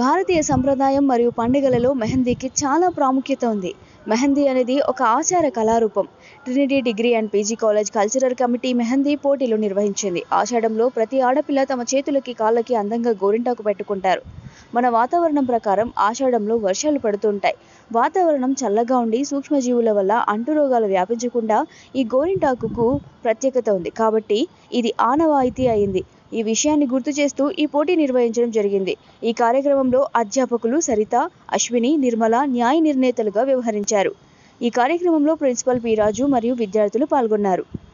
భారతీయ సంప్రదాయం మరియు పండుగలలో మెహందీకి చాలా ప్రాముఖ్యత ఉంది మెహందీ అనేది ఒక ఆచార కళారూపం Trinity degree and PG college cultural committee mehndi పోటీలు నిర్వహించింది ఆషాఢంలో ప్రతి ఆడపిల్ల తమ చేతులకి కాళ్ళకి అందంగా గోరింటాకు పెట్టుకుంటారు మన వాతావరణం ప్రకారం ఆషాఢంలో వర్షాలు పడుతుంటాయి వాతావరణం చల్లగా ఉండి సూక్ష్మజీవుల వల్ల అంటురోగాలు వ్యాపించకుండా ఈ గోరింటాకుకు ప్రత్యేకత ఉంది కాబట్టి ఇది ఆనవాయితీ అయింది ఈ విషయాన్ని గుర్తు చేస్తూ ఈ పోటీ నిర్వహించడం జరిగింది ఈ కార్యక్రమంలో అధ్యాపకులు సరిత అశ్విని నిర్మల న్యాయ నిర్ణేతలుగా వ్యవహరించారు ఈ కార్యక్రమంలో ప్రిన్సిపల్ పి రాజు మరియు విద్యార్థులు పాల్గొన్నారు